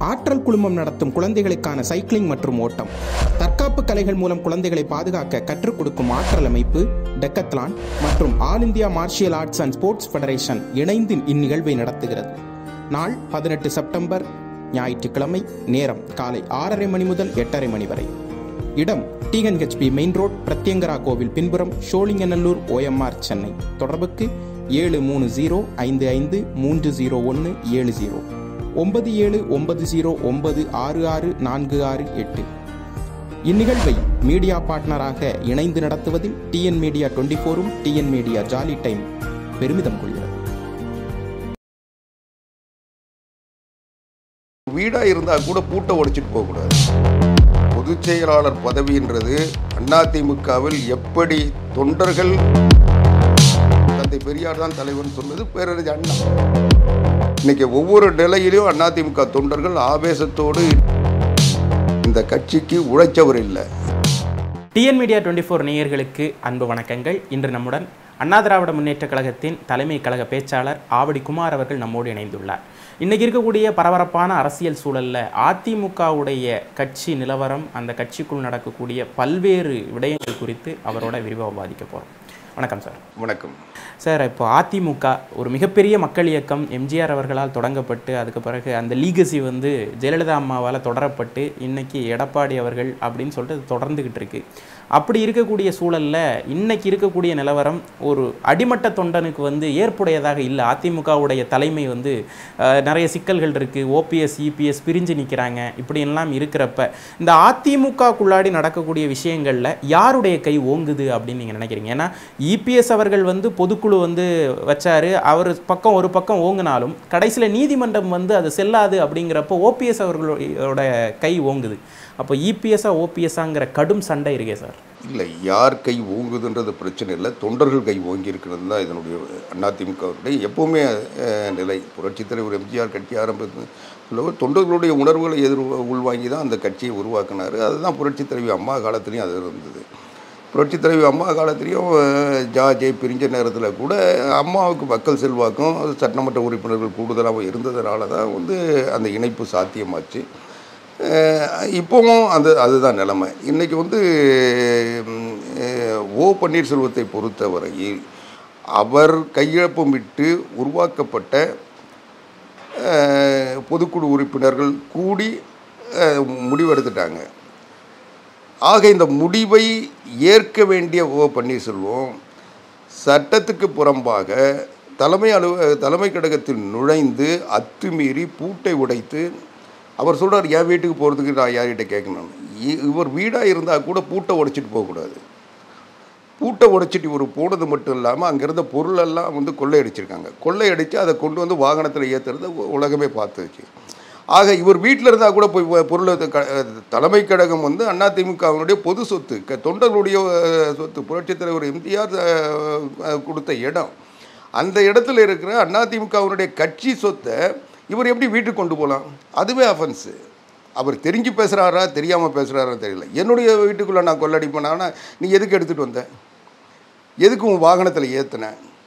ஆற்றல் குழுமம் நடத்தும் குழந்தைகளுக்கான சைக்கிளிங் மற்றும் ஓட்டம் தற்காப்பு கலைகள் மூலம் குழந்தைகளை பாதுகாக்க கற்றுக் கொடுக்கும் ஆற்றல் அமைப்பு டெக்கத்லான் மற்றும் all India martial arts and sports federation இணைந்து இந்நிகழ்வை நடத்துகிறது நாள் பதினெட்டு செப்டம்பர் ஞாயிற்றுக்கிழமை நேரம் காலை ஆறரை மணி முதல் எட்டரை மணி வரை இடம் டிஎன்ஹெச்பி மெயின் ரோட் பிரத்யங்கரா கோவில் பின்புறம் ஷோலிங்கநல்லூர் ஓஎம்ஆர் சென்னை தொடர்புக்கு ஏழு மூணு ஜீரோ ஐந்து ஐந்து மூன்று ஜீரோ ஒன்று ஏழு ஜீரோ ஒன்பது ஏழு ஒன்பது ஜீரோ ஒன்பது ஆறு ஆறு நான்கு ஆறு எட்டு இந்நிகழ்வை மீடியா பார்ட்னராக இணைந்து நடத்துவதில் டிஎன் மீடியா டுவெண்ட்டி ஃபோரும் டிஎன் மீடியா ஜாலி டைம் பெருமிதம் கொள்கிறது வீடாக இருந்தால் கூட பூட்டை உடைச்சிட்டு போகக்கூடாது பொதுச் செயலாளர் பதவின்றது அதிமுகவில் எப்படி தொண்டர்கள் தந்தை பெரியார் தான் தலைவர்னு சொன்னது பேரறிஞர் அண்ணா இன்னைக்கு ஒவ்வொரு நிலையிலும் அதிமுக தொண்டர்கள் ஆவேசத்தோடு இந்த கட்சிக்கு உழைச்சவர் இல்லை டிஎன் மீடியா டுவெண்ட்டி ஃபோர் நேயர்களுக்கு அன்பு வணக்கங்கள் இன்று நம்முடன் அண்ணா திராவிட முன்னேற்ற கழகத்தின் தலைமை கழக பேச்சாளர் ஆவடி குமார் அவர்கள் நம்மோடு இணைந்துள்ளார் இன்னைக்கு இருக்கக்கூடிய பரபரப்பான அரசியல் சூழல்ல அதிமுகவுடைய கட்சி நிலவரம் அந்த கட்சிக்குள் நடக்கக்கூடிய பல்வேறு விடயங்கள் குறித்து அவரோட விரிவாக பாதிக்க போகிறோம் வணக்கம் சார் வணக்கம் சார் இப்போ அதிமுக ஒரு மிகப்பெரிய மக்கள் இயக்கம் எம்ஜிஆர் அவர்களால் தொடங்கப்பட்டு அதுக்கு பிறகு அந்த லீகசி வந்து ஜெயலலிதா அம்மாவால் தொடரப்பட்டு இன்னைக்கு எடப்பாடி அவர்கள் அப்படின்னு சொல்லிட்டு அது தொடர்ந்துக்கிட்டு இருக்கு அப்படி இருக்கக்கூடிய சூழல்ல இன்னைக்கு இருக்கக்கூடிய நிலவரம் ஒரு அடிமட்ட தொண்டனுக்கு வந்து ஏற்புடையதாக இல்லை அதிமுகவுடைய தலைமை வந்து அஹ், நிறைய சிக்கல்கள் இருக்கு ஓபிஎஸ் இபிஎஸ் பிரிஞ்சு நிற்கிறாங்க இப்படி எல்லாம் இருக்கிறப்ப இந்த அதிமுகக்குள்ளாடி நடக்கக்கூடிய விஷயங்கள்ல யாருடைய கை ஓங்குது அப்படின்னு நீங்க நினைக்கிறீங்க ஏன்னா இபிஎஸ் அவர்கள் வந்து பொதுக்குழு வந்து வச்சாரு அவர் பக்கம் ஒரு பக்கம் ஓங்குனாலும் கடைசியில நீதிமன்றம் வந்து அது செல்லாது அப்படிங்கிறப்போ ஓபிஎஸ் அவர்களோட கை ஓங்குது அப்போ இபிஎஸ்ஆ ஓபிஎஸ்ஆங்கிற கடும் சண்டை இருக்கே சார் இல்லை யார் கை ஓங்குதுன்றது பிரச்சனை இல்லை தொண்டர்கள் கை ஓங்கி இருக்கிறது தான் இதனுடைய அதிமுகவுடைய எப்போவுமே அஹ், நிலை புரட்சித் தலைவர் எம்ஜிஆர் கட்சி ஆரம்பித்து தொண்டர்களுடைய உணர்வுகளை எதிர் உள்வாங்கி தான் அந்த கட்சியை உருவாக்கினார் அதுதான் புரட்சித் தலைவி அம்மா காலத்துலேயும் அது இருந்தது புரட்சித் தலைவி அம்மா காலத்துலேயும் அஹ், ஜார்ஜை பிரிஞ்ச நேரத்தில் கூட அம்மாவுக்கு மக்கள் செல்வாக்கும் சட்டமன்ற உறுப்பினர்கள் கூடுதலாக இருந்ததுனால தான் வந்து அந்த இணைப்பு சாத்தியமாச்சு அஹ் இப்போவும் அது அதுதான் நிலைமை இன்றைக்கி வந்து ம், அஹ், ஓ பன்னீர்செல்வத்தை பொறுத்தவரையில் அவர் கையெழுப்பமிட்டு உருவாக்கப்பட்ட அஹ், பொதுக்குழு உறுப்பினர்கள் கூடி அஹ், முடிவெடுத்துட்டாங்க ஆக இந்த முடிவை ஏற்க வேண்டிய ஓ பன்னீர்செல்வம் சட்டத்துக்கு புறம்பாக தலைமை அலுவ தலைமை கழகத்தில் நுழைந்து அத்துமீறி பூட்டை உடைத்து அவர் சொல்றார் என் வீட்டுக்கு போகிறதுக்கு நான் யார்கிட்ட கேட்கணும் இ- இவர் வீடாக இருந்தால் கூட பூட்டை உடைச்சிட்டு போகக்கூடாது பூட்டை உடைச்சிட்டு இவர் போனது மட்டும் இல்லாமல் அங்கே இருந்த பொருளெல்லாம் வந்து கொள்ளையடிச்சிருக்காங்க கொள்ளையடித்து அதை கொண்டு வந்து வாகனத்தில் ஏற்றுறத உலகமே பார்த்துச்சு ஆக இவர் வீட்டில் இருந்தால் கூட போய் பொ- பொருளை த- க- தலைமை கழகம் வந்து அதிமுகவினுடைய பொது சொத்து க தொண்டர்களுடைய அஹ், சொத்து புரட்சித் தலைவர் எம்ஜிஆர் அஹ், அஹ், கொடுத்த இடம் அந்த இடத்துல இருக்கிற அதிமுகவினுடைய கட்சி சொத்தை இவர் எப்படி வீட்டுக்கு கொண்டு போகலாம் அதுவே அஃபென்ஸு அவர் தெரிஞ்சு பேசுகிறாரா தெரியாமல் பேசுகிறாரா தெரியல என்னுடைய வீட்டுக்குள்ளே நான் கொள்ளடிப்பேனா நீ எதுக்கு எடுத்துகிட்டு வந்த எதுக்கு உன் வாகனத்தில் ஏற்றின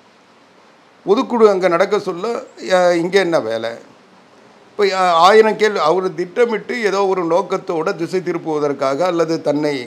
பொதுக்குழு அங்கே நடக்க சொல்ல அஹ், இங்கே என்ன வேலை இப்போ அஹ், ஆயிரம் கேள்வி அவர் திட்டமிட்டு ஏதோ ஒரு நோக்கத்தோட திசை திருப்புவதற்காக அல்லது தன்னை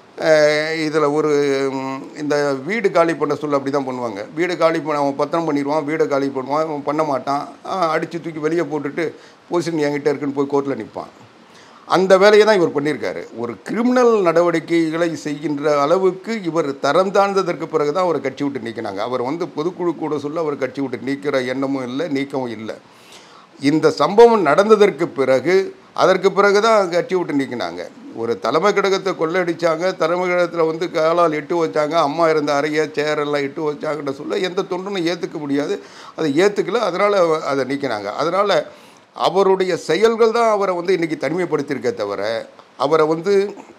இதில் ஒரு ம், இந்த வீடு காலி பண்ண சொல்ல அப்படி தான் பண்ணுவாங்க வீடு காலி பண்ண அவன் பத்திரம் பண்ணிடுவான் வீடை காலி பண்ணுவான் அவன் பண்ண மாட்டான் அடித்து தூக்கி வெளியே போட்டுட்டு பொசிஷன் என்கிட்ட இருக்குன்னு போய் கோர்ட்டில் நிற்பான் அந்த வேலையை தான் இவர் பண்ணியிருக்காரு ஒரு கிரிமினல் நடவடிக்கைகளை செய்கின்ற அளவுக்கு இவர் தரம் தாழ்ந்ததற்கு பிறகு தான் அவர் கட்சி விட்டு நீக்கினாங்க அவர் வந்து பொதுக்குழு கூட சொல்ல அவர் கட்சி விட்டு நீக்கிற எண்ணமும் இல்லை நீக்கவும் இல்லை இந்த சம்பவம் நடந்ததற்கு பிறகு அதற்கு பிறகு தான் கட்சி விட்டு நீக்கினாங்க ஒரு தலைமை கழகத்தை கொள்ளையடிச்சாங்க தலைமை கழகத்தில் வந்து காலால் எட்டு வச்சாங்க அம்மா இருந்த அறைய சேரெல்லாம் எட்டு வச்சாங்கன்னு சொல்ல எந்த தொண்டனும் ஏற்றுக்க முடியாது அதை ஏற்றுக்கல அதனால் அதை நீக்கினாங்க அதனால் அவருடைய செயல்கள் தான் அவரை வந்து இன்றைக்கி தனிமைப்படுத்தியிருக்கே தவிர அவரை வந்து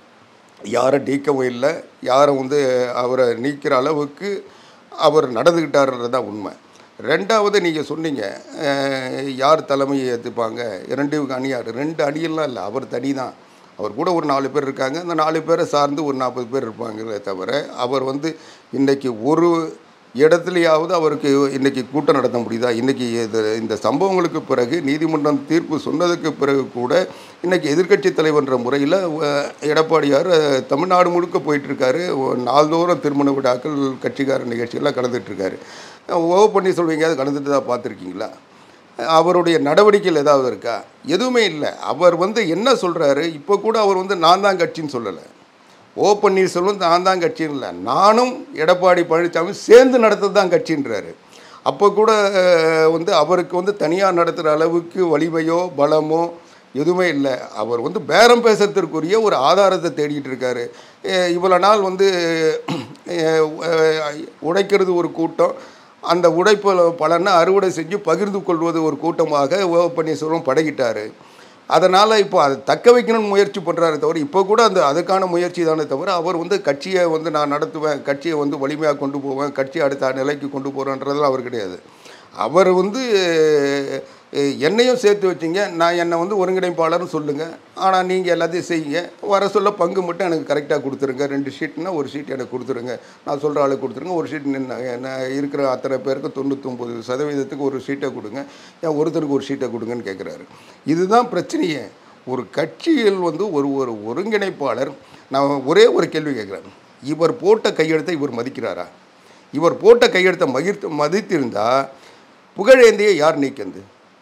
யாரை நீக்கவும் இல்லை யாரை வந்து அவரை நீக்கிற அளவுக்கு அவர் நடந்துக்கிட்டாருன்றது தான் உண்மை ரெண்டாவது நீங்கள் சொன்னீங்க அஹ், யார் தலைமையை ஏற்றுப்பாங்க ரெண்டு அணியார் ரெண்டு அணியெல்லாம் இல்லை அவர் தனி தான் அவர் கூட ஒரு நாலு பேர் இருக்காங்க அந்த நாலு பேரை சார்ந்து ஒரு நாற்பது பேர் இருப்பாங்களே தவிர அவர் வந்து இன்றைக்கி ஒரு இடத்துலையாவது அவருக்கு இன்னைக்கு கூட்டம் நடத்த முடியுதா இன்னைக்கு இது இந்த சம்பவங்களுக்கு பிறகு நீதிமன்றம் தீர்ப்பு சொன்னதுக்கு பிறகு கூட இன்னைக்கு எதிர்க்கட்சி தலைவர்ன்ற முறையில் எடப்பாடியார் அஹ், தமிழ்நாடு முழுக்க போயிட்டு இருக்காரு ஒ- நாள்தோறும் திருமண விழாக்கள் கட்சிக்கார நிகழ்ச்சிகள்லாம் கலந்துட்டு இருக்காரு ஓ பன்னீர்செல்வம் எங்கேயாவது கலந்துட்டு தான் பார்த்துருக்கீங்களா அவருடைய நடவடிக்கைகள் ஏதாவது இருக்கா எதுவுமே இல்லை அவர் வந்து என்ன சொல்கிறாரு இப்போ கூட அவர் வந்து நான் தான் கட்சின்னு சொல்லலை ஓ பன்னீர்செல்வம் நான் தான் கட்சின்னு இல்லை நானும் எடப்பாடி பழனிசாமி சேர்ந்து நடத்துறது தான் கட்சின்றாரு அப்போ கூட அஹ், வந்து அவருக்கு வந்து தனியாக நடத்துகிற அளவுக்கு வலிமையோ பலமோ எதுவுமே இல்லை அவர் வந்து பேரம் பேசுறதுக்குரிய ஒரு ஆதாரத்தை தேடிட்டு இருக்காரு அஹ், இவ்வளோ நாள் வந்து அஹ், அஹ், உழைக்கிறது ஒரு கூட்டம் அந்த உழைப்பு பலனை அறுவடை செஞ்சு பகிர்ந்து கொள்வது ஒரு கூட்டமாக ஓ பன்னீர்செல்வம் படகிட்டார் அதனால் இப்போ அதை தக்க வைக்கணும்னு முயற்சி பண்ணுறாரு தவிர இப்போ கூட அந்த அதுக்கான முயற்சி தானே தவிர அவர் வந்து கட்சியை வந்து நான் நடத்துவேன் கட்சியை வந்து வலிமையாக கொண்டு போவேன் கட்சியை அடுத்த நிலைக்கு கொண்டு போகிறேன்றதெல்லாம் அவர் கிடையாது அவர் வந்து அஹ், என்னையும் சேர்த்து வச்சிங்க நான் என்னை வந்து ஒருங்கிணைப்பாளர்னு சொல்லுங்கள் ஆனால் நீங்கள் எல்லாத்தையும் செய்யுங்க வர சொல்ல பங்கு மட்டும் எனக்கு கரெக்டாக கொடுத்துருங்க ரெண்டு ஷீட்னா ஒரு ஷீட் எனக்கு கொடுத்துருங்க நான் சொல்கிற ஆளுக்கு கொடுத்துருங்க ஒரு ஷீட் நின்று நான் இருக்கிற அத்தனை பேருக்கு தொண்ணூத்தொம்பது சதவீதத்துக்கு ஒரு ஷீட்டை கொடுங்க ஏன் ஒருத்தருக்கு ஒரு ஷீட்டை கொடுங்கன்னு கேட்குறாரு இதுதான் பிரச்சனையே ஒரு கட்சியில் வந்து ஒரு ஒரு ஒருங்கிணைப்பாளர் நான் ஒரே ஒரு கேள்வி கேட்குறேன் இவர் போட்ட கையெழுத்தை இவர் மதிக்கிறாரா இவர் போட்ட கையெழுத்தை மகிழ்த்து மதித்திருந்தா புகழேந்தியை யார் நீக்கியது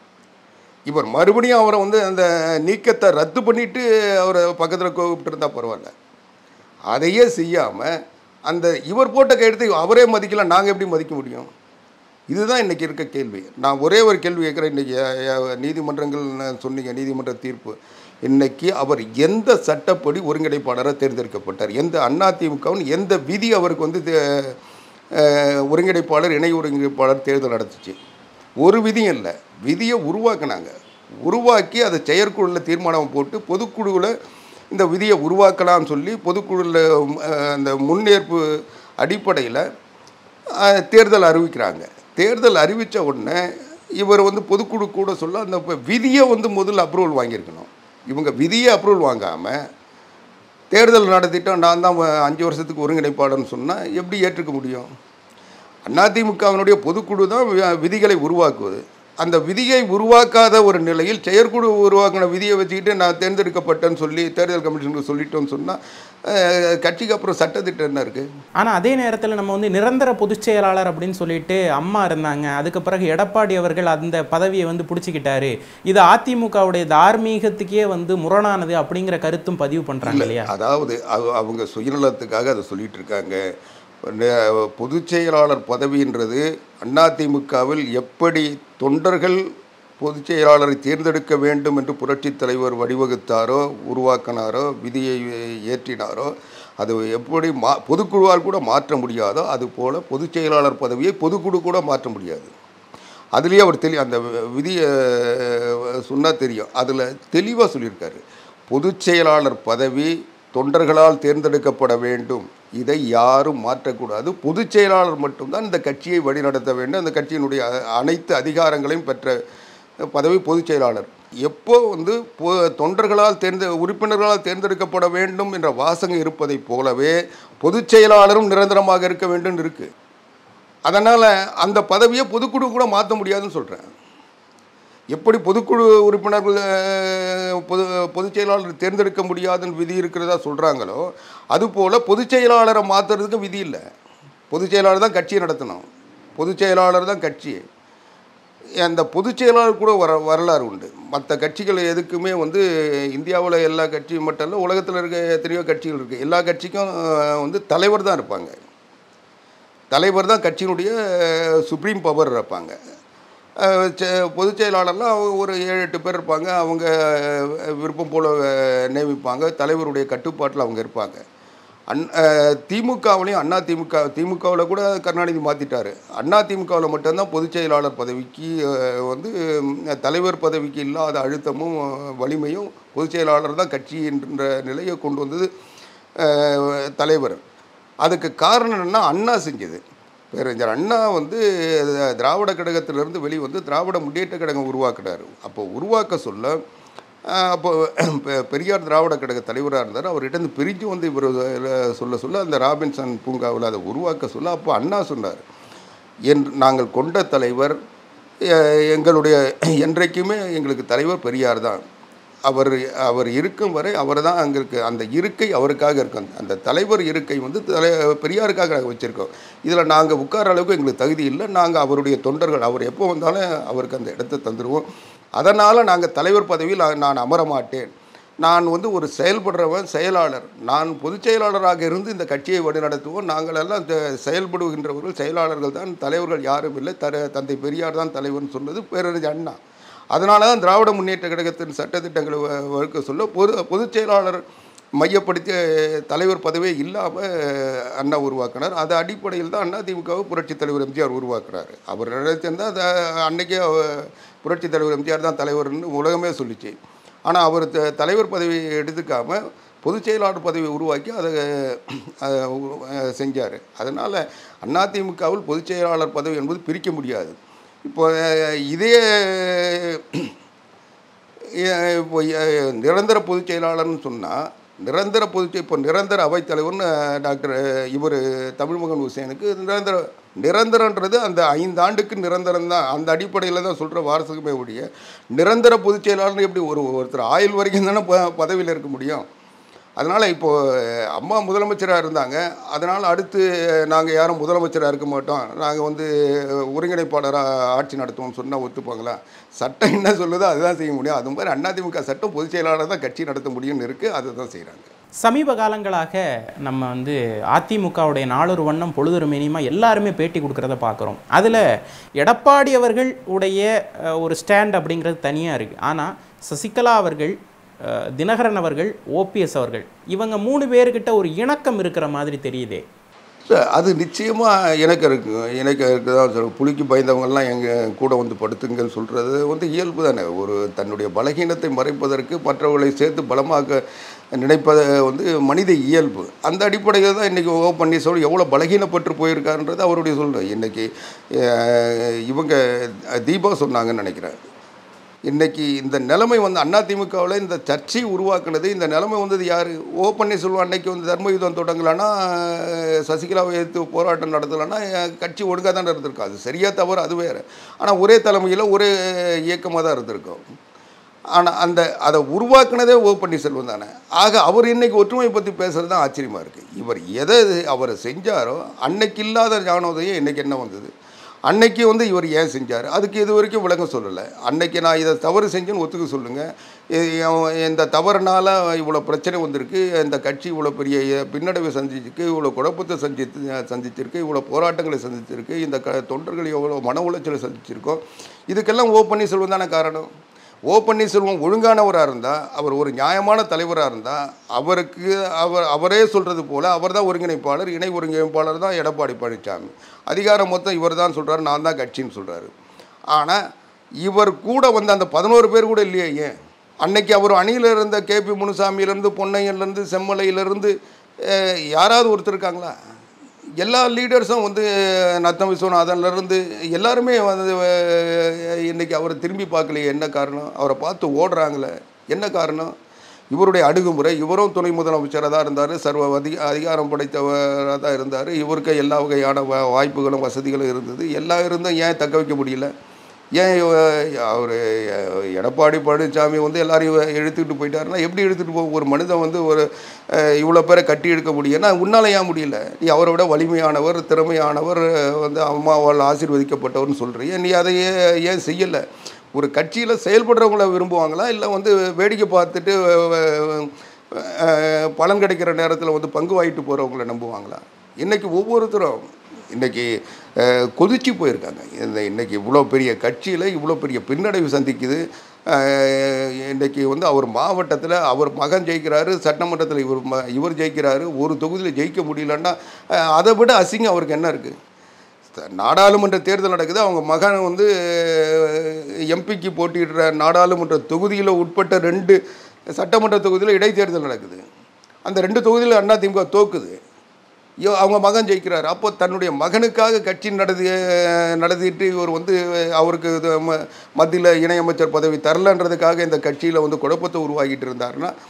இவர் மறுபடியும் அவரை வந்து அந்த நீக்கத்தை ரத்து பண்ணிட்டு அவரை பக்கத்தில் கூப்பிட்டுருந்தா பரவாயில்ல அதையே செய்யாமல் அந்த இவர் போட்ட கையெழுத்தை அவரே மதிக்கல நாங்கள் எப்படி மதிக்க முடியும் இதுதான் இன்றைக்கி இருக்க கேள்வி நான் ஒரே ஒரு கேள்வி கேட்குறேன் இன்றைக்கி நீதிமன்றங்கள் நான் சொன்னீங்க நீதிமன்ற தீர்ப்பு இன்னைக்கு அவர் எந்த சட்டப்படி ஒருங்கிணைப்பாளராக தேர்ந்தெடுக்கப்பட்டார் எந்த அதிமுகவும் எந்த விதி அவருக்கு வந்து தே- அஹ், ஒருங்கிணைப்பாளர் இணை ஒருங்கிணைப்பாளர் தேர்தல் நடத்துச்சு ஒரு விதியும் இல்லை விதியை உருவாக்குனாங்க உருவாக்கி அதை செயற்குழுவில் தீர்மானம் போட்டு பொதுக்குழுவில் இந்த விதியை உருவாக்கலாம்னு சொல்லி பொதுக்குழுவில் அந்த முன்னேற்பு அடிப்படையில் அஹ், தேர்தல் அறிவிக்கிறாங்க தேர்தல் அறிவித்த உடனே இவர் வந்து பொதுக்குழு கூட சொல்ல அந்த ப- விதியை வந்து முதல்ல அப்ரூவல் வாங்கியிருக்கணும் இவங்க விதியை அப்ரூவல் வாங்காமல் தேர்தல் நடத்திட்டோம் நான் தான் வ- அஞ்சு வருஷத்துக்கு ஒருங்கிணைப்பாளர்னு சொன்னால் எப்படி ஏற்றுக்க முடியும் அதிமுகவினுடைய பொதுக்குழு தான் வி- விதிகளை உருவாக்குவது அந்த விதியை உருவாக்காத ஒரு நிலையில் செயற்குழு உருவாக்கின விதியை வச்சுக்கிட்டு நான் தேர்ந்தெடுக்கப்பட்டேன்னு சொல்லி தேர்தல் கமிஷனுக்கு சொல்லிட்டோன்னு சொன்னால் கட்சிக்கு அப்புறம் சட்டத்திட்டம் என்ன இருக்குது ஆனால் அதே நேரத்தில் நம்ம வந்து நிரந்தர பொதுச் செயலாளர் அப்படின்னு சொல்லிட்டு அம்மா இருந்தாங்க அதுக்கு பிறகு எடப்பாடி அவர்கள் அந்த பதவியை வந்து பிடிச்சிக்கிட்டாரு இது அதிமுகவுடைய தார்மீகத்துக்கே வந்து முரணானது அப்படிங்கிற கருத்தும் பதிவு பண்ணுறாங்க இல்லையா அதாவது அவ- அவங்க சுயநலத்துக்காக அதை சொல்லிட்டு இருக்காங்க ந- பொதுச் செயலாளர் பதவின்றது அதிமுகவில் எப்படி தொண்டர்கள் பொதுச் செயலாளரை தேர்ந்தெடுக்க வேண்டும் என்று புரட்சித் தலைவர் வடிவகுத்தாரோ உருவாக்கினாரோ விதியை ஏற்றினாரோ அது எப்படி மா பொதுக்குழுவால் கூட மாற்ற முடியாதோ அதுபோல் பொதுச் செயலாளர் பதவியை பொதுக்குழு கூட மாற்ற முடியாது அதுலேயே அவர் தெளி அந்த விதியை சொன்னால் தெரியும் அதில் தெளிவாக சொல்லியிருக்காரு பொதுச் செயலாளர் பதவி தொண்டர்களால் தேர்ந்தெடுக்கப்பட வேண்டும் இதை யாரும் மாற்றக்கூடாது பொதுச் செயலாளர் மட்டும்தான் இந்த கட்சியை வழிநடத்த வேண்டும் அந்த கட்சியினுடைய அ- அனைத்து அதிகாரங்களையும் பெற்ற பதவி பொதுச் செயலாளர் எப்போ வந்து பொ- தொண்டர்களால் தேர்ந்த உறுப்பினர்களால் தேர்ந்தெடுக்கப்பட வேண்டும் என்ற வாசகம் இருப்பதைப் போலவே பொதுச் செயலாளரும் நிரந்தரமாக இருக்க வேண்டும் இருக்கு அதனால் அந்த பதவியை பொதுக்குழு கூட மாற்ற முடியாதுன்னு சொல்கிறேன் எப்படி பொதுக்குழு உறுப்பினர்கள் அஹ், பொது பொதுச் செயலாளர் தேர்ந்தெடுக்க முடியாதுன்னு விதி இருக்கிறதா சொல்கிறாங்களோ அதுபோல் பொதுச் செயலாளரை மாற்றுறதுக்கு விதி இல்லை பொதுச் செயலாளர் தான் கட்சியை நடத்தணும் பொதுச் செயலாளர் தான் கட்சி அந்த பொதுச் செயலாளர் கூட வர வரலாறு உண்டு மற்ற கட்சிகள் எதுக்குமே வந்து இந்தியாவில் எல்லா கட்சியும் மட்டும் இல்லை உலகத்தில் இருக்க எத்தனையோ கட்சிகள் இருக்குது எல்லா கட்சிக்கும் அஹ், வந்து தலைவர் தான் இருப்பாங்க தலைவர் தான் கட்சியினுடைய சுப்ரீம் பவர் இருப்பாங்க அஹ் செ- பொதுச் செயலாளர்லாம் அவங்க ஒரு ஏழு எட்டு பேர் இருப்பாங்க அவங்க அஹ், விருப்பம் போல் நியமிப்பாங்க தலைவருடைய கட்டுப்பாட்டில் அவங்க இருப்பாங்க அன் திமுகவிலையும் அண்ணா திமுக திமுகவில் கூட கருணாநிதி மாற்றிட்டாரு அண்ணா திமுகவில் மட்டும்தான் பொதுச் செயலாளர் பதவிக்கு அஹ், வந்து ம், தலைவர் பதவிக்கு இல்லாத அழுத்தமும் அஹ், வலிமையும் பொதுச் செயலாளர் தான் கட்சி என்ற நிலையை கொண்டு வந்தது அஹ், தலைவர் அதுக்கு காரணம் என்னன்னா அண்ணா செஞ்சது பேரறிஞர் அண்ணா வந்து அஹ், திராவிட கழகத்திலிருந்து வெளிவந்து திராவிட முன்னேற்ற கழகம் உருவாக்குனார் அப்போ உருவாக்க சொல்ல அஹ், அப்போ பெ- பெரியார் திராவிட கழக தலைவராக இருந்தார் அவர்கிட்ட பிரிஞ்சு வந்து இவர் சொல்ல சொல்ல அந்த ராபின்சன் பூங்காவில் அதை உருவாக்க சொல்ல அப்போ அண்ணா சொன்னார் என் நாங்கள் கொண்ட தலைவர் எ- எங்களுடைய என்றைக்குமே எங்களுக்கு தலைவர் பெரியார் தான் அவர் அவர் இருக்கும் வரை அவர் தான் எங்களுக்கு அந்த இருக்கை அவருக்காக இருக்கும் அந்த தலைவர் இருக்கை வந்து தலை பெரியாருக்காக நாங்கள் வச்சுருக்கோம் இதில் நாங்கள் உட்கார அளவுக்கு எங்களுக்கு தகுதி இல்லை நாங்கள் அவருடைய தொண்டர்கள் அவர் எப்போ வந்தாலும் அவருக்கு அந்த இடத்தை தந்துடுவோம் அதனால் நாங்கள் தலைவர் பதவியில் நான் நான் அமர மாட்டேன் நான் வந்து ஒரு செயல்படுறவன் செயலாளர் நான் பொதுச் செயலாளராக இருந்து இந்த கட்சியை வழிநடத்துவோம் நாங்கள் எல்லாம் இந்த செயல்படுகின்றவர்கள் செயலாளர்கள் தான் தலைவர்கள் யாரும் இல்லை தர தந்தை பெரியார் தான் தலைவர்னு சொன்னது பேரறிஞர் அண்ணா அதனால தான் திராவிட முன்னேற்ற கழகத்தின் சட்டத்திட்டங்களை வ- வகுக்க சொல்ல பொது பொதுச் செயலாளர் மையப்படுத்திய தலைவர் பதவியே இல்லாமல் அண்ணா உருவாக்கினார் அது அடிப்படையில் தான் அண்ணா திமுகவை புரட்சித் தலைவர் எம்ஜிஆர் உருவாக்குறாரு அவர் நினைச்சிருந்தா அதை அன்னைக்கே அவ- புரட்சித் தலைவர் எம்ஜிஆர் தான் தலைவர்னு உலகமே சொல்லிச்சு ஆனால் அவர் த- தலைவர் பதவியை எடுத்துக்காம பொதுச் செயலாளர் பதவியை உருவாக்கி அதை செஞ்சார் அதனால் அதிமுகவில் பொதுச் செயலாளர் பதவி என்பது பிரிக்க முடியாது இப்போ அஹ், இதே அஹ், இப்போ அஹ், நிரந்தர பொதுச் செயலாளர்னு சொன்னால் நிரந்தர பொதுச் இப்போ நிரந்தர அவைத்தலைவர்னு அஹ், டாக்டர் இவர் தமிழ்மகன் ஹுசேனுக்கு நிரந்தர நிரந்தரன்றது அந்த ஐந்து ஆண்டுக்கு நிரந்தரம் தான் அந்த அடிப்படையில் தான் சொல்கிற வாரசுக்குமே ஒழிய நிரந்தர பொதுச் செயலாளர்னு எப்படி ஒரு ஒருத்தர் ஆயுள் வரைக்கும் தானே ப பதவியில் இருக்க முடியும் அதனால் இப்போது அம்மா முதலமைச்சராக இருந்தாங்க அதனால் அடுத்து நாங்கள் யாரும் முதலமைச்சராக இருக்க மாட்டோம் நாங்கள் வந்து ஒருங்கிணைப்பாளராக ஆட்சி நடத்துவோம்னு சொன்னால் ஒத்துப்பாங்களா சட்டம் என்ன சொல்லுதோ அதுதான் செய்ய முடியும் அது மாதிரி அதிமுக சட்டம் பொதுச் செயலாளர் தான் கட்சி நடத்த முடியும்னு இருக்குது அதை தான் செய்கிறாங்க சமீப காலங்களாக நம்ம வந்து அதிமுகவுடைய நாளொரு வண்ணம் பொழுதொரு மினிமா எல்லாருமே பேட்டி கொடுக்கறத பார்க்குறோம் அதில் எடப்பாடி அவர்கள் உடைய அஹ், ஒரு ஸ்டாண்ட் அப்படிங்கிறது தனியாக இருக்குது ஆனால் சசிகலா அவர்கள் அஹ், தினகரன் அவர்கள் ஓபிஎஸ் அவர்கள் இவங்க மூணு பேர்கிட்ட ஒரு இணக்கம் இருக்கிற மாதிரி தெரியுதே சார், அது நிச்சயமாக எனக்கு இருக்கு எனக்கு இருக்குதான் சார் புலிக்கு பயந்தவங்கெல்லாம் எங்கள் கூட வந்து படுத்துங்கன்னு சொல்கிறது வந்து இயல்பு தானே ஒரு தன்னுடைய பலகீனத்தை மறைப்பதற்கு மற்றவர்களை சேர்த்து பலமாக்க நினைப்பது வந்து மனித இயல்பு அந்த அடிப்படையில் தான் இன்றைக்கி ஓ பன்னீர்செல்வம் எவ்வளோ பலகீனப்பட்டு போயிருக்காருன்றது அவருடைய சொல்கிறேன் இன்றைக்கி இவங்க தீபா சொன்னாங்கன்னு நினைக்கிறேன் இன்னைக்கு இந்த நிலைமை வந்து அதிமுகவில் இந்த சர்ச்சை உருவாக்குனது இந்த நிலைமை வந்தது யார் ஓ பன்னீர்செல்வம் அன்னைக்கு வந்து தர்ம யுத்தம் தொடங்கலைன்னா அஹ், சசிகலாவை எதிர்த்து போராட்டம் நடத்தலைன்னா அஹ், கட்சி ஒழுங்காக தான் இருந்திருக்கும் அது சரியா தவறு அது வேறு ஆனால் ஒரே தலைமையில் ஒரே இயக்கமாக தான் இருந்திருக்கும் ஆனால் அந்த அதை உருவாக்குனதே ஓ பன்னீர்செல்வம் தானே ஆக அவர் இன்னைக்கு ஒற்றுமை பற்றி பேசுகிறது தான் ஆச்சரியமாக இருக்குது இவர் எதை அவர் செஞ்சாரோ அன்னைக்கு இல்லாத ஞானோதயம் இன்னைக்கு என்ன வந்தது அன்னைக்கு வந்து இவர் ஏன் செஞ்சார் அதுக்கு இது வரைக்கும் விளக்கம் சொல்லலை அன்னைக்கு நான் இதை தவறு செஞ்சேன்னு ஒத்துக்க சொல்லுங்கள் இந்த தவறுனால இவ்வளோ பிரச்சனை வந்திருக்கு இந்த கட்சி இவ்வளோ பெரிய பின்னடைவை சந்திச்சிருக்கு இவ்வளோ குழப்பத்தை சந்தித்து சந்திச்சிருக்கு இவ்வளோ போராட்டங்களை சந்திச்சிருக்கு இந்த க தொண்டர்கள் எவ்வளோ மன உளைச்சலை சந்திச்சிருக்கோம் இதுக்கெல்லாம் ஓ பன்னீர்செல்வம் தானே காரணம் ஓ பன்னீர்செல்வம் ஒழுங்கானவராக இருந்தால் அவர் ஒரு நியாயமான தலைவராக இருந்தால் அவருக்கு அவர் அவரே சொல்கிறது போல் அவர் தான் ஒருங்கிணைப்பாளர் இணை ஒருங்கிணைப்பாளர் தான் எடப்பாடி பழனிசாமி அதிகாரம் மொத்தம் இவர் தான் சொல்கிறாரு நான் தான் கட்சின்னு சொல்கிறாரு ஆனால் இவர் கூட வந்து அந்த பதினோரு பேர் கூட இல்லையே ஏன் அன்னைக்கு அவர் அணியில் இருந்த கேபி முனுசாமியிலேருந்து பொன்னையன்லேருந்து செம்மலையிலேருந்து அஹ், யாராவது ஒருத்தர் இருக்காங்களா எல்லா லீடர்ஸும் வந்து நத்தம் விஸ்வநாதன்லேருந்து எல்லாருமே வந்து அஹ், இன்னைக்கு அவரை திரும்பி பார்க்கலையே என்ன காரணம் அவரை பார்த்து ஓடுறாங்களே என்ன காரணம் இவருடைய அணுகுமுறை இவரும் துணை முதலமைச்சராக தான் இருந்தார் சர்வ அதிக அதிகாரம் படைத்தவராக தான் இருந்தார் இவருக்கு எல்லா வகையான வ- வாய்ப்புகளும் வசதிகளும் இருந்தது எல்லாம் இருந்தும் ஏன் தக்க வைக்க முடியல ஏன் அவர் எடப்பாடி பழனிசாமி வந்து எல்லாரையும் இழுத்துக்கிட்டு போயிட்டாருன்னா எப்படி இழுத்துட்டு போக ஒரு மனிதன் வந்து ஒரு அஹ், இவ்வளோ பேரை கட்டி இழுக்க முடியும்னா உன்னால் ஏன் முடியல நீ அவரை விட வலிமையானவர் திறமையானவர் அஹ், வந்து அம்மாவால் ஆசீர்வதிக்கப்பட்டவர்னு சொல்கிறீங்க நீ அதை ஏன் ஏன் செய்யலை ஒரு கட்சியில் செயல்படுறவங்கள விரும்புவாங்களா இல்லை வந்து வேடிக்கை பார்த்துட்டு அஹ், அஹ், பலன் கிடைக்கிற நேரத்தில் வந்து பங்கு வாங்கிட்டு போகிறவங்கள நம்புவாங்களா இன்றைக்கி ஒவ்வொருத்தரும் இன்றைக்கி கொதிச்சு போயிருக்காங்க இந்த இன்றைக்கி இவ்வளோ பெரிய கட்சியில் இவ்வளோ பெரிய பின்னடைவு சந்திக்குது அஹ், இன்றைக்கி வந்து அவர் மாவட்டத்தில் அவர் மகன் ஜெயிக்கிறாரு சட்டமன்றத்தில் இவர் ம இவர் ஜெயிக்கிறாரு ஒரு தொகுதியில் ஜெயிக்க முடியலன்னா அஹ், அதை விட அசிங்கம் அவருக்கு என்ன இருக்குது த- நாடாளுமன்ற தேர்தல் நடக்குது அவங்க மகன் வந்து எம்பிக்கு போட்டியிடுற நாடாளுமன்ற தொகுதியில் உட்பட்ட ரெண்டு சட்டமன்ற தொகுதியில் இடைத்தேர்தல் நடக்குது அந்த ரெண்டு தொகுதியில் அண்ணா திமுக தோக்குது ஐயோ அவங்க மகன் ஜெயிக்கிறார் அப்போ தன்னுடைய மகனுக்காக கட்சி நடத்தி நடத்திட்டு இவர் வந்து அவருக்கு இது ம- மத்தியில் இணையமைச்சர் பதவி தரலன்றதுக்காக இந்த கட்சியில் வந்து குழப்பத்தை உருவாக்கிட்டு இருந்தாருன்னா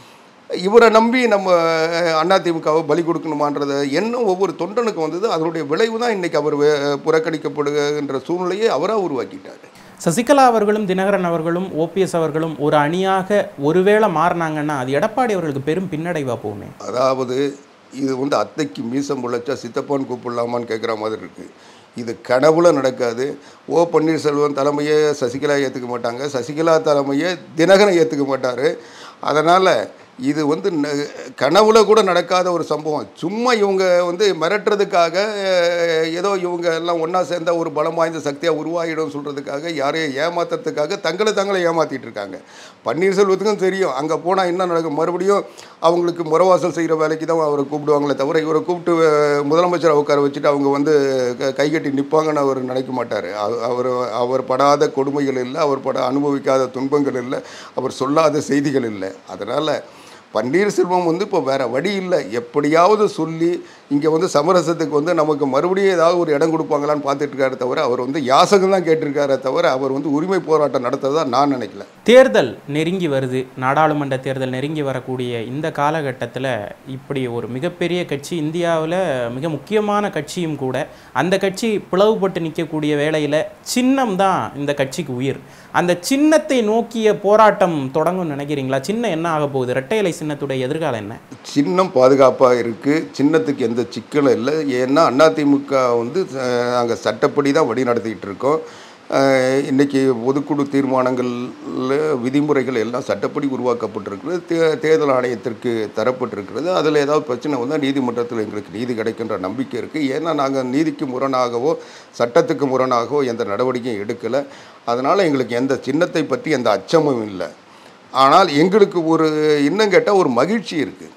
இவரை நம்பி நம்ம அதிமுகவை பலி கொடுக்கணுமான்றத எண்ணம் ஒவ்வொரு தொண்டனுக்கும் வந்தது அதனுடைய விளைவு தான் இன்றைக்கி அவர் வே- புறக்கணிக்கப்படுகின்ற சூழ்நிலையை அவராக உருவாக்கிட்டார் சசிகலா அவர்களும் தினகரன் அவர்களும் ஓபிஎஸ் அவர்களும் ஒரு அணியாக ஒருவேளை மாறினாங்கன்னா அது எடப்பாடி அவர்களுக்கு பெரும் பின்னடைவா போகுமே அதாவது இது வந்து அத்தைக்கு மீசம் முளைச்சா சித்தப்பான்னு கூப்பிடலாமான்னு கேட்குற மாதிரி இருக்குது இது கனவுல நடக்காது ஓ பன்னீர்செல்வம் தலைமையை சசிகலா ஏற்றுக்க மாட்டாங்க சசிகலா தலைமையை தினகரன் ஏற்றுக்க மாட்டார் அதனால் இது வந்து ந- கனவுல கூட நடக்காத ஒரு சம்பவம் சும்மா இவங்க வந்து மிரட்டுறதுக்காக அஹ், ஏதோ இவங்க எல்லாம் ஒன்றா சேர்ந்தா ஒரு பலம் வாய்ந்த சக்தியாக உருவாகிடும் சொல்கிறதுக்காக யாரையும் ஏமாத்துறதுக்காக தங்களை தங்களை ஏமாற்றிட்டு இருக்காங்க பன்னீர்செல்வத்துக்கும் தெரியும் அங்கே போனால் என்ன நடக்கும் மறுபடியும் அவங்களுக்கு முறவாசல் செய்கிற வேலைக்கு தான் அவரை கூப்பிடுவாங்களே தவிர இவரை கூப்பிட்டு அஹ், முதலமைச்சரை உட்கார வச்சுட்டு அவங்க வந்து க- கைகட்டி நிற்பாங்கன்னு அவர் நினைக்க மாட்டார் அவர் அவர் படாத கொடுமைகள் இல்லை அவர் பட அனுபவிக்காத துன்பங்கள் இல்லை அவர் சொல்லாத செய்திகள் இல்லை அதனால் பன்னீர்செல்வம் வந்து இப்போ வேற வழி இல்லை எப்படியாவது சொல்லி இங்கே வந்து சமரசத்துக்கு வந்து நமக்கு மறுபடியும் ஏதாவது ஒரு இடம் கொடுப்பாங்களான்னு பார்த்துட்டு இருக்காரு தவிர அவர் வந்து யாசகம் தான் கேட்டிருக்காரே தவிர அவர் வந்து உரிமை போராட்டம் நடத்துறதா நான் நினைக்கல தேர்தல் நெருங்கி வருது நாடாளுமன்ற தேர்தல் நெருங்கி வரக்கூடிய இந்த காலகட்டத்தில் இப்படி ஒரு மிகப்பெரிய கட்சி இந்தியாவில் மிக முக்கியமான கட்சியும் கூட அந்த கட்சி பிளவுபட்டு நிற்கக்கூடிய வேளையில் சின்னம் தான் இந்த கட்சிக்கு உயிர் அந்த சின்னத்தை நோக்கிய போராட்டம் தொடங்கும்னு நினைக்கிறீங்களா சின்னம் என்ன ஆக போகுது இரட்டை இலை சின்னத்துடைய எதிர்காலம் என்ன சின்னம் பாதுகாப்பாக இருக்குது சின்னத்துக்கு எந்த சிக்கலும் இல்லை ஏன்னா அதிமுக வந்து நாங்கள் சட்டப்படி தான் வழி நடத்திக்கிட்டு இருக்கோம் அஹ், இன்னைக்கு பொதுக்குழு தீர்மானங்கள்ல விதிமுறைகள் எல்லாம் சட்டப்படி உருவாக்கப்பட்டிருக்கிறது தே தேர்தல் ஆணையத்திற்கு தரப்பட்டிருக்கிறது அதில் ஏதாவது பிரச்சனை வந்தால் நீதிமன்றத்தில் எங்களுக்கு நீதி கிடைக்கின்ற நம்பிக்கை இருக்குது ஏன்னா நாங்கள் நீதிக்கு முரணாகவோ சட்டத்துக்கு முரணாகவோ எந்த நடவடிக்கையும் எடுக்கலை அதனால் எங்களுக்கு எந்த சின்னத்தை பற்றி எந்த அச்சமும் இல்லை ஆனால் எங்களுக்கு ஒரு இன்னும் கேட்டால் ஒரு மகிழ்ச்சி இருக்குது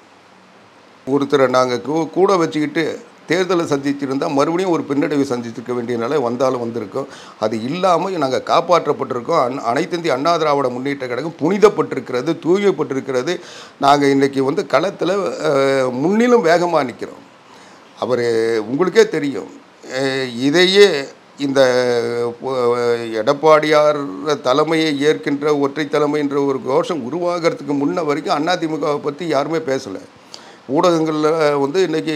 ஒருத்தரை நாங்கள் கூட வச்சுக்கிட்டு தேர்தலை சந்திச்சிருந்தால் மறுபடியும் ஒரு பின்னடைவை சந்திச்சிருக்க வேண்டிய நிலை வந்தாலும் வந்திருக்கோம் அது இல்லாமல் நாங்கள் காப்பாற்றப்பட்டிருக்கோம் அன் அனைத்து இந்திய அண்ணா திராவிட முன்னேற்ற கழகம் புனிதப்பட்டிருக்கிறது தூயப்பட்டிருக்கிறது நாங்கள் இன்றைக்கி வந்து களத்தில் அஹ், முன்னிலும் வேகமாக நிற்கிறோம் அவர் உங்களுக்கே தெரியும் அஹ், இதையே இந்த அஹ், எடப்பாடியார் தலைமையை ஏற்கின்ற ஒற்றை தலைமைன்ற ஒரு கோஷம் உருவாகிறதுக்கு முன்ன வரைக்கும் அதிமுகவை பற்றி யாருமே பேசலை ஊடகங்களில் வந்து இன்றைக்கி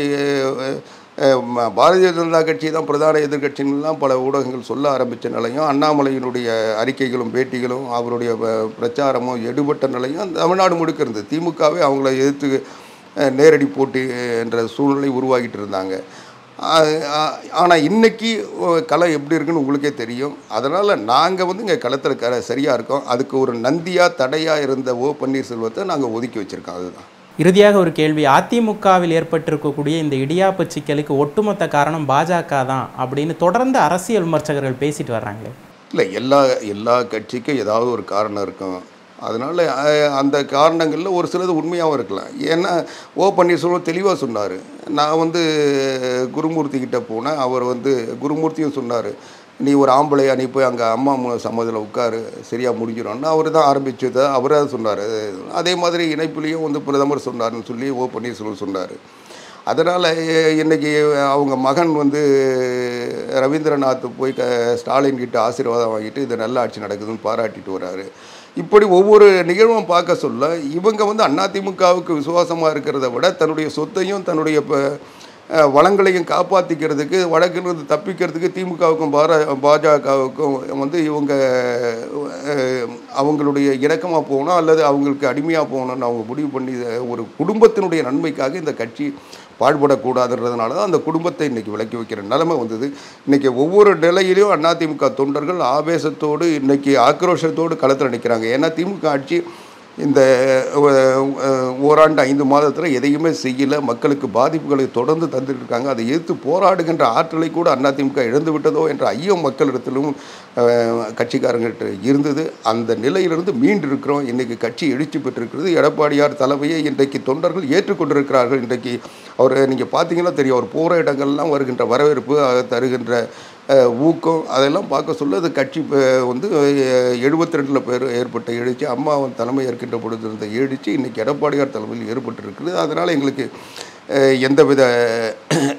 பாரதிய ஜனதா கட்சி தான் பிரதான எதிர்க்கட்சின்னுலாம் பல ஊடகங்கள் சொல்ல ஆரம்பித்த நிலையும் அண்ணாமலையினுடைய அறிக்கைகளும் பேட்டிகளும் அவருடைய ப- பிரச்சாரமும் எடுபட்ட நிலையும் தமிழ்நாடு முழுக்க இருந்தது திமுகவே அவங்கள எதிர்த்து அஹ், நேரடி போட்டி என்ற சூழ்நிலை உருவாகிட்டு இருந்தாங்க ஆனால் இன்னைக்கு அஹ், களம் எப்படி இருக்குன்னு உங்களுக்கே தெரியும் அதனால் நாங்கள் வந்து இங்கே களத்தில் க சரியாக இருக்கோம் அதுக்கு ஒரு நந்தியாக தடையாக இருந்த ஓ பன்னீர்செல்வத்தை நாங்கள் ஒதுக்கி வச்சுருக்கோம் அதுதான் இறுதியாக ஒரு கேள்வி அதிமுகவில் ஏற்பட்டிருக்கக்கூடிய இந்த இடியாப்பு சிக்கலுக்கு ஒட்டுமொத்த காரணம் பாஜக தான் அப்படின்னு தொடர்ந்து அரசியல் விமர்சகர்கள் பேசிட்டு வர்றாங்களே இல்லை எல்லா எல்லா கட்சிக்கும் ஏதாவது ஒரு காரணம் இருக்கும் அதனால் அந்த காரணங்களில் ஒரு சிலது உண்மையாகவும் இருக்கலாம் ஏன்னா ஓ பன்னீர்செல்வம் தெளிவாக சொன்னார் நான் வந்து குருமூர்த்தி கிட்ட போனேன் அவர் வந்து குருமூர்த்தியும் சொன்னார் நீ ஒரு ஆம்பளையா நீ போய் அங்கே அம்மா சம்மதில் உட்காரு சரியாக முடிஞ்சிடும்னு அவர் தான் ஆரம்பிச்சது அவரே சொன்னார் அதே மாதிரி இணைப்புலேயும் வந்து பிரதமர் சொன்னார்னு சொல்லி ஓ பன்னீர்செல்வம் சொன்னார் அதனால் இன்னைக்கு அவங்க மகன் வந்து ரவீந்திரநாத் போய் க ஸ்டாலின் கிட்ட ஆசீர்வாதம் வாங்கிட்டு இது நல்ல ஆட்சி நடக்குதுன்னு பாராட்டிட்டு வராரு இப்படி ஒவ்வொரு நிகழ்வும் பார்க்க சொல்ல இவங்க வந்து அதிமுகவுக்கு விசுவாசமாக இருக்கிறத விட தன்னுடைய சொத்தையும் தன்னுடைய ப- அஹ், வளங்களையும் காப்பாற்றிக்கிறதுக்கு வழக்கிலிருந்து தப்பிக்கிறதுக்கு திமுகவுக்கும் பார பாஜகவுக்கும் வந்து இவங்க அஹ், அவங்களுடைய இணக்கமாக போகணும் அல்லது அவங்களுக்கு அடிமையாக போகணும்னு அவங்க முடிவு பண்ணி இத ஒரு குடும்பத்தினுடைய நன்மைக்காக இந்த கட்சி பாடுபடக்கூடாதுன்றதுனால தான் அந்த குடும்பத்தை இன்னைக்கு விலக்கி வைக்கிற நிலைமை வந்தது இன்னைக்கு ஒவ்வொரு நிலையிலையும் அதிமுக தொண்டர்கள் ஆவேசத்தோடு இன்னைக்கு ஆக்ரோஷத்தோடு களத்தில் நிற்கிறாங்க ஏன்னா திமுக ஆட்சி இந்த அஹ், அஹ், ஓராண்டு ஐந்து மாதத்தில் எதையுமே செய்யல மக்களுக்கு பாதிப்புகளை தொடர்ந்து தந்துட்டு இருக்காங்க அதை எதிர்த்து போராடுகின்ற ஆற்றலை கூட அதிமுக இழந்து விட்டதோ என்ற ஐயம் மக்களிடத்திலும் அஹ், கட்சிக்காரங்கள்ட்ட இருந்தது அந்த நிலையிலிருந்து மீண்டு இருக்கிறோம் இன்றைக்கி கட்சி எழுச்சி பெற்றிருக்கிறது எடப்பாடியார் தலைமையை இன்றைக்கு தொண்டர்கள் ஏற்றுக்கொண்டிருக்கிறார்கள் இன்றைக்கு அவர் நீங்கள் பார்த்தீங்கன்னா தெரியும் அவர் போகிற இடங்கள்லாம் வருகின்ற வரவேற்பு அஹ், தருகின்ற அஹ், ஊக்கம் அதெல்லாம் பார்க்க சொல்ல அது கட்சி அஹ், வந்து எழுபத்தி ரெண்டில் பேர் ஏற்பட்ட எழுச்சி அம்மா தலைமை ஏற்கின்ற பொழுது இருந்த எழுச்சி இன்றைக்கி எடப்பாடியார் தலைமையில் ஏற்பட்டிருக்கிறது அதனால் எங்களுக்கு அஹ், எந்தவித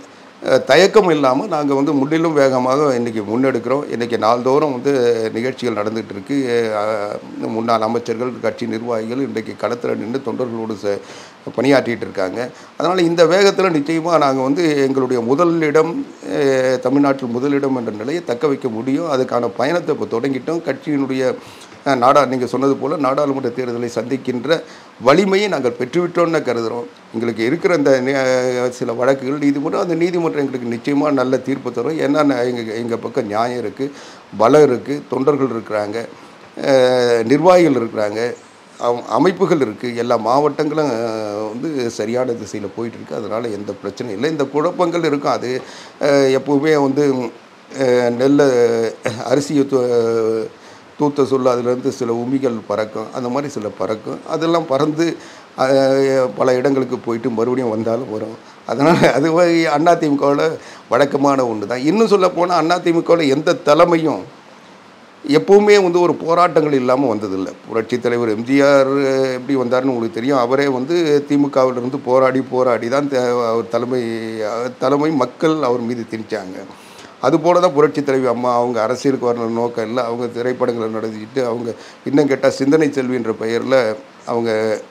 அஹ், தயக்கம் இல்லாமல் நாங்கள் வந்து முன்னிலும் வேகமாக இன்றைக்கி முன்னெடுக்கிறோம் இன்றைக்கி நாள்தோறும் வந்து நிகழ்ச்சிகள் நடந்துகிட்டு இருக்கு அஹ், முன்னாள் அமைச்சர்கள் கட்சி நிர்வாகிகள் இன்றைக்கு களத்தில் நின்று தொண்டர்களோடு ச பணியாற்றிட்டு இருக்காங்க அதனால் இந்த வேகத்தில் நிச்சயமாக நாங்கள் வந்து எங்களுடைய முதலிடம் அஹ், தமிழ்நாட்டில் முதலிடம் என்ற நிலையை தக்க வைக்க முடியும் அதுக்கான பயணத்தை இப்போ தொடங்கிட்டோம் கட்சியினுடைய அஹ், நாடா நீங்கள் சொன்னது போல் நாடாளுமன்ற தேர்தலை சந்திக்கின்ற வலிமையை நாங்கள் பெற்றுவிட்டோம்னு கருதுகிறோம் எங்களுக்கு இருக்கிற இந்த நி- அஹ், சில வழக்குகள் நீதிமன்றம் அந்த நீதிமன்றம் எங்களுக்கு நிச்சயமாக நல்ல தீர்ப்பு தரும் ஏன்னா எங்கள் எங்கள் பக்கம் நியாயம் இருக்குது பலம் இருக்குது தொண்டர்கள் இருக்கிறாங்க அஹ், நிர்வாகிகள் இருக்கிறாங்க அம்- அமைப்புகள் இருக்குது எல்லா மாவட்டங்களும் அஹ், வந்து சரியான திசையில் போயிட்டுருக்கு அதனால் எந்த பிரச்சனையும் இல்லை இந்த குழப்பங்கள் இருக்கும் அது அஹ், எப்பவுமே வந்து அஹ், நெல்லை அரிசியை தூ- தூத்த சொல்ல அதுலேருந்து சில உமிகள் பறக்கும் அந்த மாதிரி சில பறக்கும் அதெல்லாம் பறந்து அஹ், பல இடங்களுக்கு போயிட்டு மறுபடியும் வந்தாலும் வரும் அதனால் அது அதிமுகவில் வழக்கமான ஒன்று தான் இன்னும் சொல்ல போனால் அதிமுகவில் எந்த தலைமையும் எப்பவுமே வந்து ஒரு போராட்டங்கள் இல்லாமல் வந்ததில்லை புரட்சித் தலைவர் எம்ஜிஆர் எப்படி வந்தாருன்னு உங்களுக்கு தெரியும் அவரே வந்து திமுகவிலிருந்து போராடி போராடி தான் த- அவர் தலைமை தலைமை மக்கள் அவர் மீது திணிச்சாங்க அதுபோல தான் புரட்சித் தலைவி அம்மா அவங்க அரசியலுக்கு வர நோக்கம் இல்லை அவங்க திரைப்படங்களை நடத்திக்கிட்டு அவங்க இன்னும் கேட்டால் சிந்தனை செல்வின்ற பெயரில் அவங்க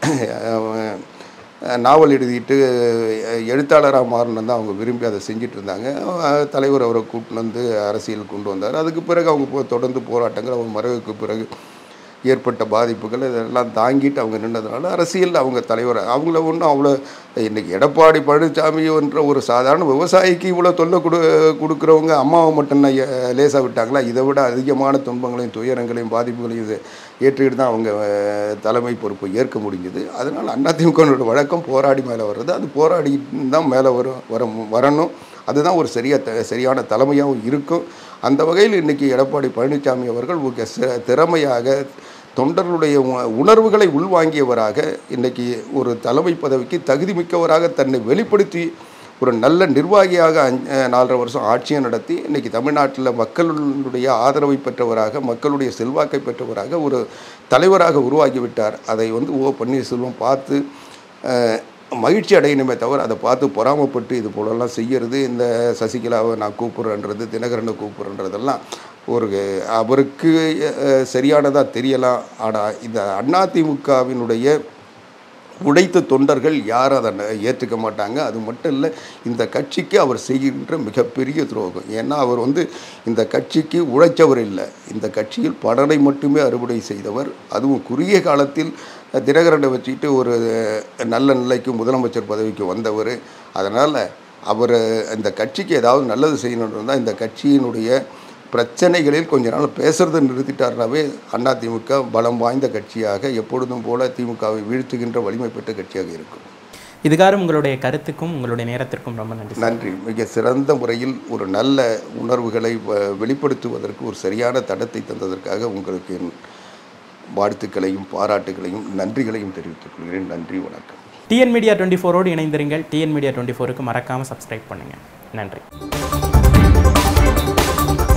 அஹ், நாவல் எழுதிட்டு அஹ், எழுத்தாளராக மாறணும் தான் அவங்க விரும்பி அதை செஞ்சுட்டு இருந்தாங்க அஹ், தலைவர் அவரை கூட்டின்னு வந்து அரசியல் கொண்டு வந்தார் அதுக்கு பிறகு அவங்க போ- தொடர்ந்து போராட்டங்கள் அவங்க மறைவுக்கு பிறகு ஏற்பட்ட பாதிப்புகள் இதெல்லாம் தாங்கிட்டு அவங்க நின்றதுனால அரசியல் அவங்க தலைவர் அவங்கள ஒன்றும் அவ்வளோ இன்னைக்கு எடப்பாடி பழனிசாமின்ற ஒரு சாதாரண விவசாயிக்கு இவ்வளோ தொல்லை கொடு கொடுக்குறவங்க அம்மாவை மட்டும் லேசாக விட்டாங்களா இதை விட அதிகமான துன்பங்களையும் துயரங்களையும் பாதிப்புகளையும் இது ஏற்றுக்கிட்டு தான் அவங்க அஹ், தலைமை பொறுப்பை ஏற்க முடிஞ்சது அதனால் அதிமுகனோட வழக்கம் போராடி மேலே வர்றது அது போராடி தான் மேலே வரும் வர வரணும் அதுதான் ஒரு சரியா த சரியான தலைமையாகவும் இருக்கும் அந்த வகையில் இன்றைக்கி எடப்பாடி பழனிசாமி அவர்கள் ஒரு சி- திறமையாக தொண்டர்களுடைய உ- உணர்வுகளை உள்வாங்கியவராக இன்றைக்கி ஒரு தலைமை பதவிக்கு தகுதி மிக்கவராக தன்னை வெளிப்படுத்தி ஒரு நல்ல நிர்வாகியாக அஞ்ச- அஹ் நாலரை வருஷம் ஆட்சியை நடத்தி இன்றைக்கி தமிழ்நாட்டில் மக்களுடைய ஆதரவை பெற்றவராக மக்களுடைய செல்வாக்கை பெற்றவராக ஒரு தலைவராக உருவாகிவிட்டார் அதை வந்து ஓ பன்னீர்செல்வம் பார்த்து அஹ், மகிழ்ச்சி அடையணுமே தவிர அதை பார்த்து பொறாமப்பட்டு இது போலெல்லாம் செய்யறது இந்த சசிகலாவை நான் கூப்பிட்றேன்றது தினகரனை கூப்பிட்றன்றதெல்லாம் ஒரு அவருக்கு அஹ், சரியானதாக தெரியலாம் ஆனால் இந்த அதிமுகவினுடைய உடைத்த தொண்டர்கள் யாரும் அதை ந- ஏற்றுக்க மாட்டாங்க அது மட்டும் இல்லை இந்த கட்சிக்கு அவர் செய்கின்ற மிகப்பெரிய துரோகம் ஏன்னா அவர் வந்து இந்த கட்சிக்கு உழைச்சவர் இல்லை இந்த கட்சியில் படனை மட்டுமே அறுவடை செய்தவர் அதுவும் குறுகிய காலத்தில் தினகரனை வச்சுக்கிட்டு ஒரு நல்ல நிலைக்கு முதலமைச்சர் பதவிக்கு வந்தவர் அதனால் அவர் இந்த கட்சிக்கு ஏதாவது நல்லது செய்யணுன்றது தான் இந்த கட்சியினுடைய பிரச்சனைகளில் கொஞ்ச நாள் பேசுறதை நிறுத்திட்டாருனாவே அதிமுக பலம் வாய்ந்த கட்சியாக எப்பொழுதும் போல திமுகவை வீழ்த்துகின்ற வலிமை பெற்ற கட்சியாக இருக்கும் இதுகாரும் உங்களுடைய கருத்துக்கும் உங்களுடைய நேரத்திற்கும் ரொம்ப நன்றி சார். நன்றி மிக சிறந்த முறையில் ஒரு நல்ல உணர்வுகளை வ- வெளிப்படுத்துவதற்கு ஒரு சரியான தடத்தை தந்ததற்காக உங்களுக்கு என் வாழ்த்துக்களையும் பாராட்டுகளையும் நன்றிகளையும் தெரிவித்துக் கொள்கிறேன் நன்றி வணக்கம் டிஎன் மீடியா டுவெண்ட்டி ஃபோரோடு இணைந்திருங்கள் டிஎன் மீடியா டுவெண்ட்டி ஃபோருக்கு மறக்காமல் சப்ஸ்கிரைப் பண்ணுங்கள் நன்றி